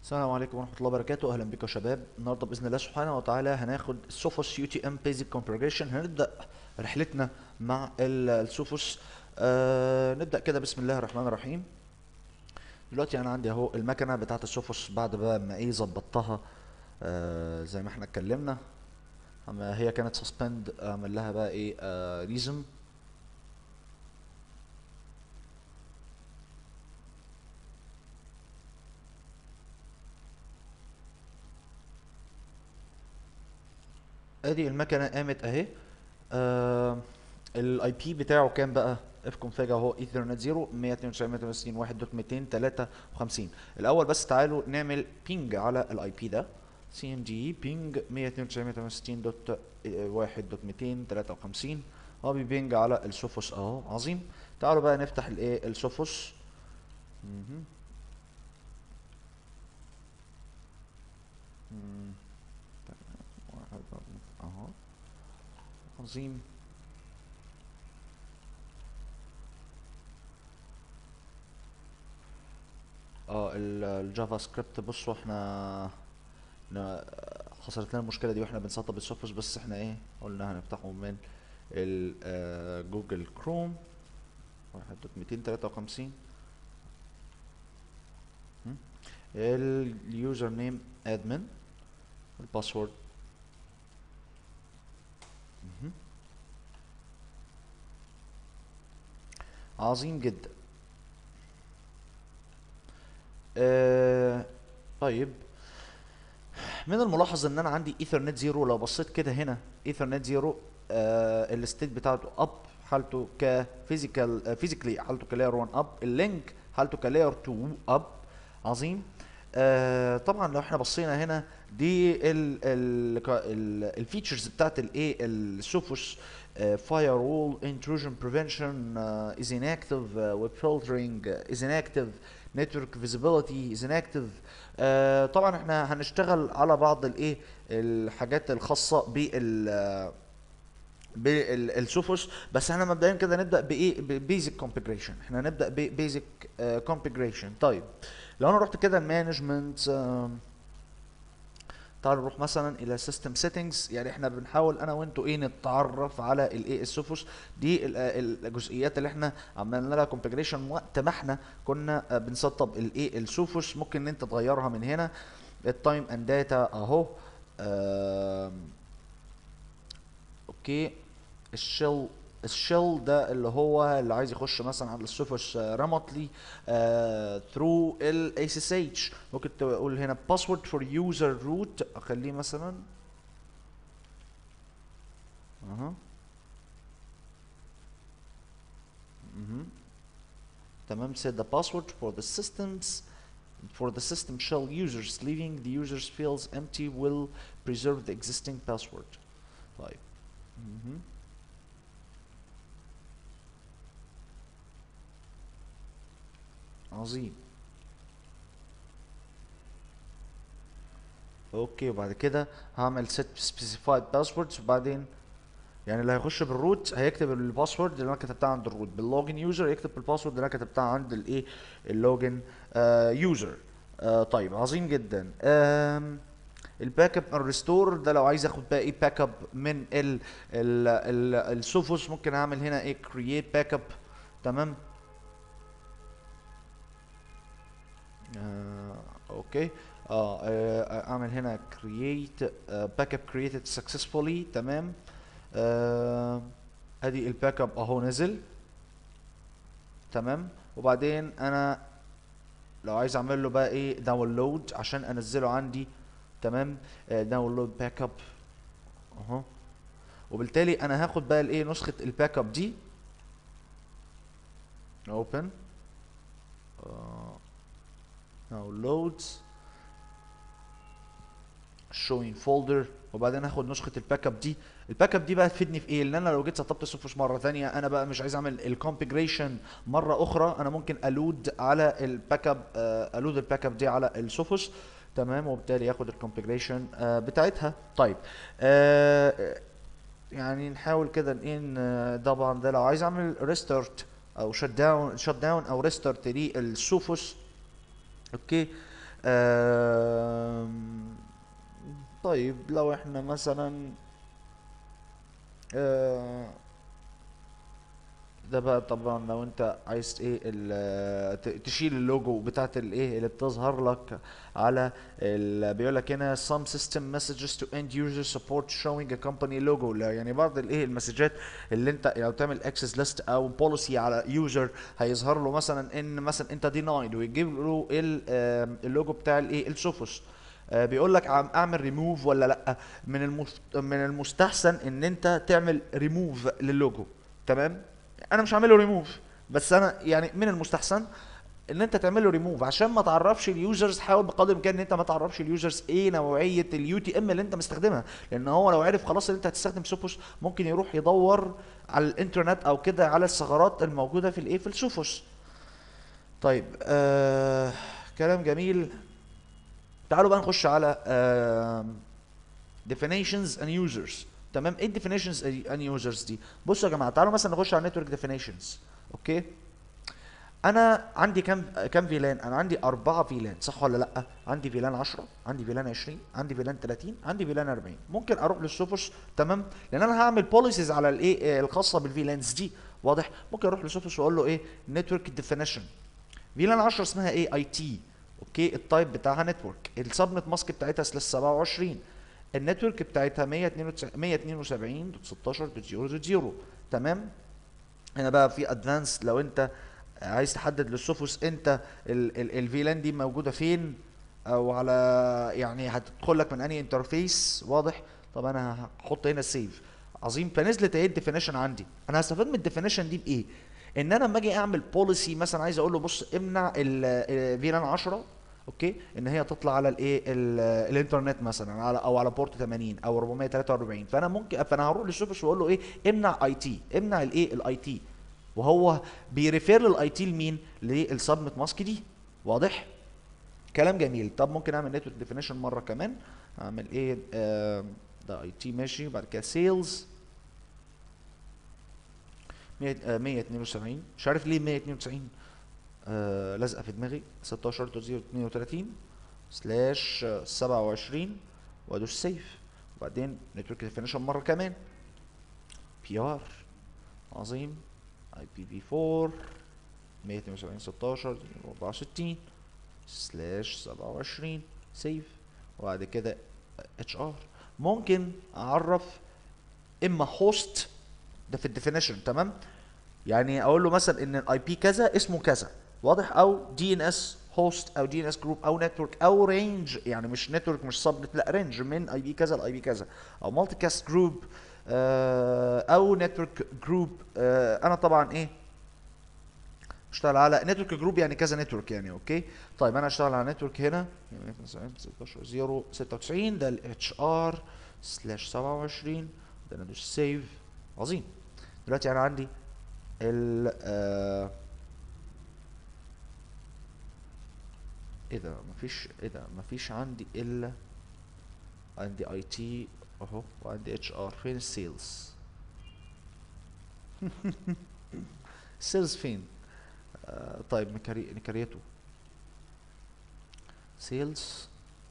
السلام عليكم ورحمة الله وبركاته أهلا بكم يا شباب النهاردة بإذن الله سبحانه وتعالى هناخد السوفوس يو تي ام بيزك كونفجريشن هنبدأ رحلتنا مع ال- السوفوس آه نبدأ كده بسم الله الرحمن الرحيم دلوقتي أنا عندي أهو المكنة بتاعة السوفوس بعد بقى ما إيه ظبطتها آه زي ما إحنا اتكلمنا أما هي كانت سسبند أعمل لها بقى إيه آه ريزم ادي المكنه قامت اهي آه الاي بي بتاعه كام بقى اف كونفيج اهو ايثرنت 0 192.168.1.253 الاول بس تعالوا نعمل بينج على الاي بي ده سي ام دي بينج 192.168.1.253 هو بيبينج على السوفوس اهو عظيم تعالوا بقى نفتح الايه السوفوس مهم. مم. واحد اهو عظيم اه ال- الجافا سكريبت بصوا احنا نا- حصلت لنا المشكله دي واحنا بنسطب السوفوس بس احنا ايه قلنا هنفتحه من ال- آه، جوجل كروم واحد دوت ميتين تلاتة وخمسين اليوزر نيم ادمن الباسورد مهم. عظيم جدا آه طيب من الملاحظ ان انا عندي ايثرنت زيرو لو بصيت كده هنا ايثرنت زيرو آه الستيت بتاعته اب حالته كفيزيكال فيزيكالي حالته كلاير 1 اب اللينك حالته كلاير 2 اب عظيم آه طبعا لو احنا بصينا هنا دي ال ال الفيتشرز بتاعت الايه السوفوس فاير وول intrusion prevention uh, is inactive uh, web filtering uh, is inactive network visibility is inactive uh, طبعا احنا هنشتغل على بعض الايه الحاجات الخاصه بال بالسوفوس بس احنا مبدئيا كده نبدا بايه ببيزك كونفجريشن احنا هنبدا ببيزك كونفجريشن طيب لو انا رحت كده المانجمنت تعالوا نروح مثلا الى سيستم سيتنجز يعني احنا بنحاول انا وانتوا ايه نتعرف على الايه السوفوس دي ال- ال- الجزئيات اللي احنا عملنا لها كونفجريشن وقت ما احنا كنا آه، بنسطب الايه السوفوس ممكن ان انت تغيرها من هنا التايم اند داتا اهو آم، اوكي الشيل الشيل ده اللي هو اللي عايز يخش مثلا على السوفوس ريموتلي ثرو ال اس اس اتش ممكن تقول هنا باسورد فور يوزر روت اخليه مثلا اها مهم. تمام set the password for the systems for the system shell users leaving the users fields empty will preserve the existing password طيب مهم. عظيم اوكي وبعد كده هعمل set specified passwords وبعدين يعني اللي هيخش بالروت هيكتب الباسورد اللي انا كتبتها عند الروت باللوجن يوزر يكتب الباسورد اللي انا كتبتها عند الايه اللوجن يوزر طيب عظيم جدا آم، الباك اب الريستور ده لو عايز اخد بقى ايه باك اب من ال ال ال السوفوس ممكن اعمل هنا ايه كرييت باك اب تمام آه، اوكي اه آه، اعمل هنا create باك اب created successfully تمام آه، ادي الباك اب اهو نزل تمام وبعدين انا لو عايز اعمل له بقى ايه داونلود عشان انزله عندي تمام داونلود باك اب اهو وبالتالي انا هاخد بقى الايه نسخه الباك اب دي اوبن downloads showing folder وبعدين هاخد نسخه الباك اب دي الباك اب دي بقى تفيدني في ايه لان انا لو جيت سطبت السوفوس مره ثانيه انا بقى مش عايز اعمل الكونفجريشن مره اخرى انا ممكن الود على الباك اب الود الباك اب دي على السوفوس تمام وبالتالي ياخد الكونفجريشن بتاعتها طيب آه، يعني نحاول كده ان إيه ن- طبعا ده لو عايز اعمل ريستارت او شت داون شت داون او ريستارت للسوفوس اوكي آم، طيب لو احنا مثلا آه، ده بقى طبعا لو انت عايز ايه ال- ت- تشيل اللوجو بتاعت الايه اللي بتظهر لك على ال- بيقول لك هنا some system messages to end user support showing a company logo لا يعني بعض الايه المسجات اللي انت لو تعمل access list او policy على user هيظهر له مثلا ان مثلا انت denied ويجيب له ال- آم، اللوجو بتاع الايه السوفوس آه، بيقول لك عم اعمل ريموف ولا لا من المست... من المستحسن ان انت تعمل ريموف للوجو تمام انا مش هعمله ريموف بس انا يعني من المستحسن ان انت تعمل له ريموف عشان ما تعرفش اليوزرز حاول بقدر الامكان ان انت ما تعرفش اليوزرز ايه نوعيه اليو تي ام اللي انت مستخدمها لان هو لو عرف خلاص ان انت هتستخدم سوفوس ممكن يروح يدور على الانترنت او كده على الثغرات الموجوده في الايه في السوفوس طيب آه كلام جميل تعالوا بقى نخش على آم، definitions and users تمام ايه definitions and users دي بصوا يا جماعه تعالوا مثلا نخش على network definitions اوكي انا عندي كام كام فيلان انا عندي اربعه فيلان صح ولا لا عندي فيلان 10 عندي فيلان 20 عندي فيلان 30 عندي فيلان 40 ممكن اروح للسوفوس تمام لان انا هعمل بوليسيز على الايه آه، الخاصه بالفيلانز دي واضح ممكن اروح للسوفوس واقول له ايه نتورك ديفينيشن فيلان 10 اسمها ايه اي تي اوكي التايب بتاعها نتورك السبنت ماسك بتاعتها سلاش 27 النتورك بتاعتها 192.16.0.0 تمام هنا بقى في ادفانس لو انت عايز تحدد للسوفوس انت الفيلان دي موجوده فين او على يعني هتدخل لك من انهي انترفيس واضح طب انا هحط هنا سيف عظيم فنزلت ايه الديفينيشن عندي انا هستفاد من الديفينيشن دي بايه ان انا لما اجي اعمل بوليسي مثلا عايز اقول له بص امنع الفيلان 10 اوكي ان هي تطلع على الايه ال- الانترنت مثلا على او على بورت 80 او 443 فانا ممكن فانا هروح للسوفوس واقول له ايه امنع اي تي امنع الايه الاي تي وهو بيريفير للاي تي لمين للسبنت ماسك دي واضح كلام جميل طب ممكن اعمل نتورك ديفينيشن مره كمان اعمل ايه آه ده اي تي ماشي بعد كده سيلز 172 مش عارف ليه 192 آه لازقه في دماغي 16.032 سلاش 27 وادوس سيف وبعدين نتورك ديفينيشن مره كمان بي ار عظيم اي بي في 4 172 16 64 سلاش 27 سيف وبعد كده اتش ار ممكن اعرف اما هوست ده في الديفينيشن تمام يعني اقول له مثلا ان الاي بي كذا اسمه كذا واضح او دي ان اس هوست او دي ان اس جروب او نتورك او رينج يعني مش نتورك مش سبنت لا رينج من اي بي كذا لاي بي كذا او مالتي كاست جروب او نتورك جروب انا طبعا ايه اشتغل على نتورك جروب يعني كذا نتورك يعني اوكي طيب انا اشتغل على نتورك هنا 16 0 96 ده الاتش ار سلاش 27 ده انا ادوس سيف عظيم دلوقتي انا عندي ال آه ايه ده مفيش ايه ده مفيش عندي الا عندي اي تي اهو وعندي اتش ار فين السيلز السيلز فين آه طيب نكري نكريته سيلز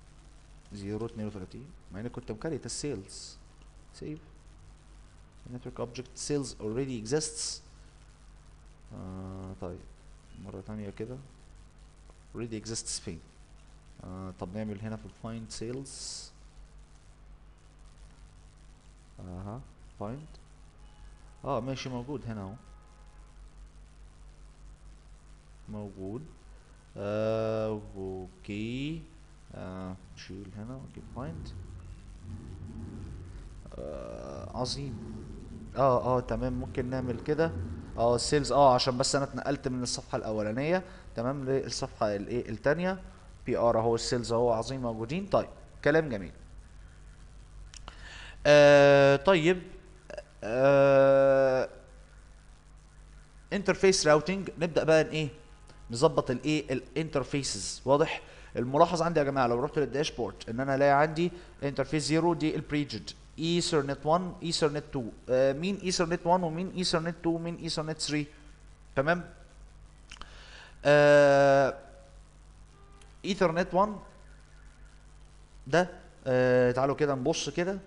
032 مع اني كنت مكريت السيلز سيف network object sales already exists آه طيب مرة تانية كده already exists فين آه طب نعمل هنا في find sales اها find اه ماشي موجود هنا اهو موجود آه اوكي آه نشيل هنا ونجيب find آه عظيم اه اه تمام ممكن نعمل كده اه السيلز اه عشان بس انا اتنقلت من الصفحه الاولانيه تمام للصفحه الايه الثانيه بي ار اهو السيلز اهو عظيم موجودين طيب كلام جميل آه طيب آه انترفيس راوتنج نبدا بقى ايه نظبط الايه الانترفيسز واضح الملاحظ عندي يا جماعه لو رحت للداشبورد ان انا الاقي عندي انترفيس 0 دي البريجد ايثرنت 1 ايثرنت 2 آه مين ايثرنت 1 ومين ايثرنت 2 ومين ايثرنت 3 تمام آه ايثرنت 1 ده آه تعالوا كده نبص كده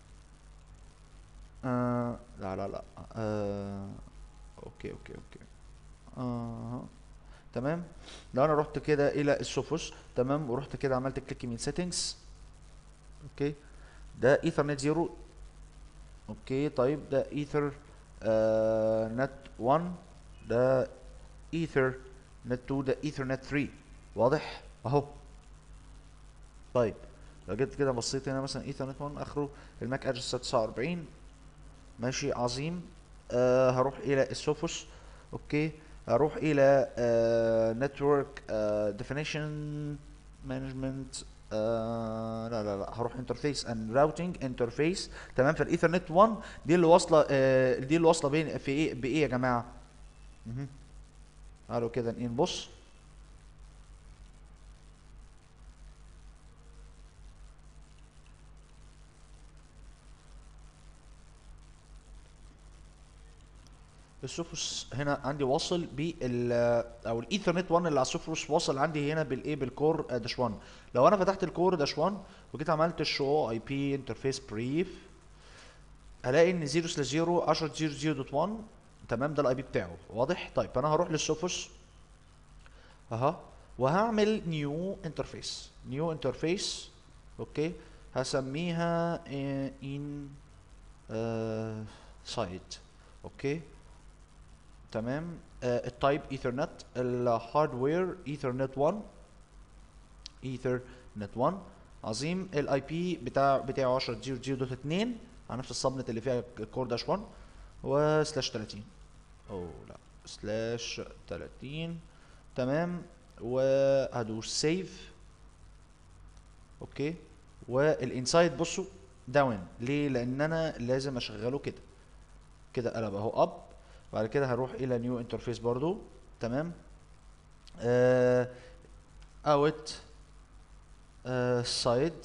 آه لا لا لا آه اوكي اوكي اوكي آه تمام لو انا رحت كده الى السوفوس تمام ورحت كده عملت كليك يمين سيتنجز اوكي ده ايثرنت 0 اوكي طيب ده ايثر آه نت 1 ده ايثر نت 2 ده ايثرنت 3 واضح اهو طيب لو جيت كده بصيت هنا مثلا ايثرنت 1 اخره الماك ادرس 49 ماشي عظيم آه هروح الى السوفوس اوكي هروح الى نتورك ديفينيشن مانجمنت لا لا لا هروح انترفيس اند راوتنج انترفيس تمام فالايثرنت 1 دي اللي واصله آه دي اللي واصله بين في ايه بايه يا جماعه مهم. تعالوا كده نبص السوفوس هنا عندي واصل بال او الايثرنت 1 اللي على السوفوس واصل عندي هنا بالايه بالكور داش 1 لو انا فتحت الكور داش 1 وجيت عملت الشو اي بي انترفيس بريف هلاقي ان 0 سلاش 0 10 0 0 دوت 1 تمام ده الاي بي بتاعه واضح طيب فانا هروح للسوفوس اها وهعمل نيو انترفيس نيو انترفيس اوكي هسميها ان سايت اوكي تمام آه التايب ايثرنت الهاردوير ايثرنت 1 ايثرنت 1 عظيم الاي بي بتاع بتاعه 10 0 0 دوت 2 على نفس السبنت اللي فيها كور داش 1 وسلاش 30 او لا سلاش 30 تمام وهدوس سيف اوكي والانسايد بصوا داون ليه لان انا لازم اشغله كده كده قلب اهو اب بعد كده هروح الى نيو انترفيس برضو تمام اوت سايد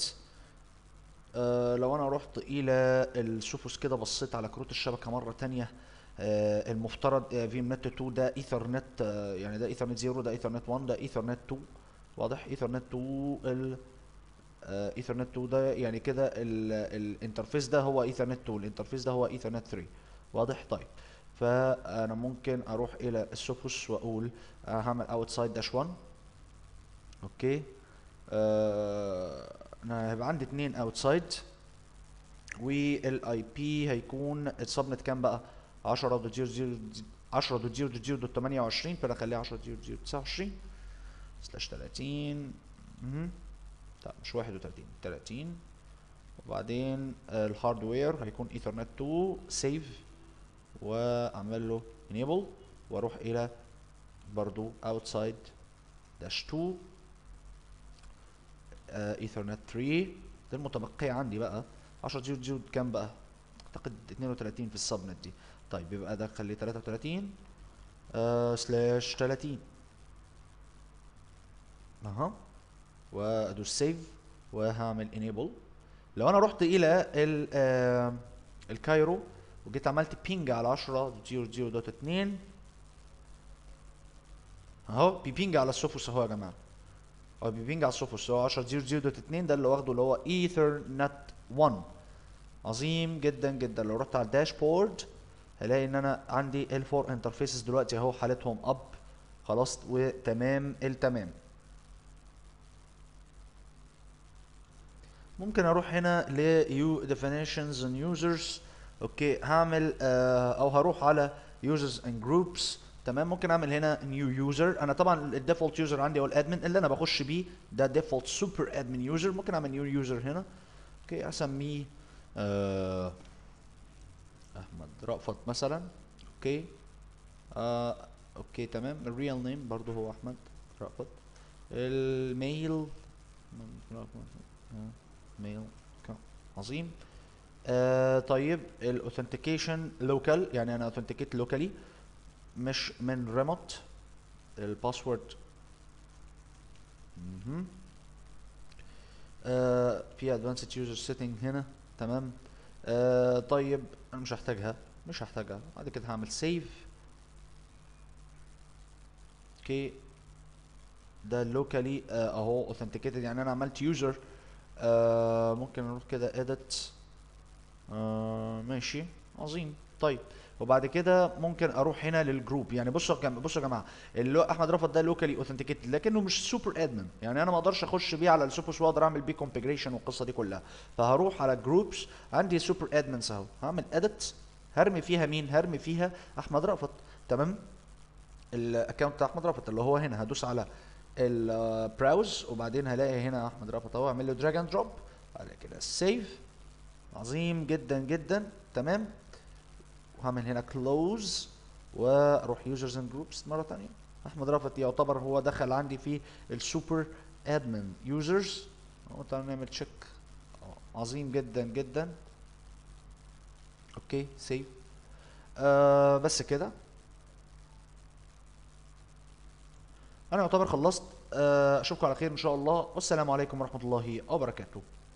لو انا رحت الى السوفوس كده بصيت على كروت الشبكه مره تانية آه المفترض في نت 2 ده ايثرنت آه يعني ده ايثرنت 0 ده ايثرنت 1 ده ايثرنت 2 واضح ايثرنت 2 ال ايثرنت 2 ده يعني كده الانترفيس ده هو ايثرنت 2 الانترفيس ده هو ايثرنت 3 واضح طيب فانا ممكن اروح الى السوفوس واقول هعمل اوتسايد داش 1 اوكي آه انا هيبقى عندي اتنين اوتسايد والاي بي هيكون السبنت كام بقى 10 دوت 0 0 10 دوت 0 دوت 0 دوت 28 فانا اخليها 10 دوت 0 0 29 سلاش 30 اها لا مش 31 30 وبعدين الهاردوير هيكون ايثرنت 2 سيف واعمل له enable واروح الى برضو outside dash 2 ايثرنت 3 ده المتبقية عندي بقى 10 0 0 كام بقى؟ اعتقد 32 في السبنت دي طيب يبقى ده خليه 33 آه سلاش 30 اها وادوس سيف وهعمل enable لو انا رحت الى ال آه الكايرو وجيت عملت بينج على 10 0 0 دوت 2 اهو بيبينج على السوفوس اهو يا جماعه هو بيبينج على السوفوس هو 10 0 0 دوت 2 ده اللي واخده اللي هو ايثر نت 1 عظيم جدا جدا لو رحت على الداشبورد هلاقي ان انا عندي الفور انترفيسز دلوقتي اهو حالتهم اب خلاص وتمام التمام ممكن اروح هنا ل definitions and users اوكي هعمل آه او هروح على users and groups تمام ممكن اعمل هنا new user انا طبعا الديفولت يوزر عندي هو الادمن اللي انا بخش بيه ده ديفولت سوبر ادمن يوزر ممكن اعمل نيو يوزر هنا اوكي اسميه آه احمد رأفت مثلا اوكي آه اوكي تمام الريال نيم برضو هو احمد رأفت الميل ميل عظيم آه طيب الاوثنتيكيشن لوكال يعني انا اوثنتيكيت لوكالي مش من ريموت الباسورد مهم. آه في ادفانسد يوزر سيتنج هنا تمام آه طيب انا مش هحتاجها مش هحتاجها بعد كده هعمل سيف اوكي ده لوكالي اهو اوثنتيكيتد يعني انا عملت يوزر آه ممكن نروح كده edit آه ماشي عظيم طيب وبعد كده ممكن اروح هنا للجروب يعني بصوا يا جماعه بصوا يا جماعه اللي هو احمد رفض ده لوكالي اوثنتيكيتد لكنه مش سوبر ادمن يعني انا ما اقدرش اخش بيه على السوبر واقدر اعمل بيه كونفيجريشن والقصه دي كلها فهروح على جروبس عندي سوبر ادمنز اهو هعمل اديت هرمي فيها مين هرمي فيها احمد رأفت تمام الاكونت بتاع احمد رأفت اللي هو هنا هدوس على البراوز وبعدين هلاقي هنا احمد رأفت اهو اعمل له دراج اند دروب بعد كده سيف عظيم جدا جدا تمام وهعمل هنا كلوز واروح يوزرز اند جروبس مره ثانيه احمد رأفت يعتبر هو دخل عندي في السوبر ادمن يوزرز تعالى نعمل تشيك عظيم جدا جدا اوكي سيف آه بس كده انا يعتبر خلصت آه اشوفكم على خير ان شاء الله والسلام عليكم ورحمه الله وبركاته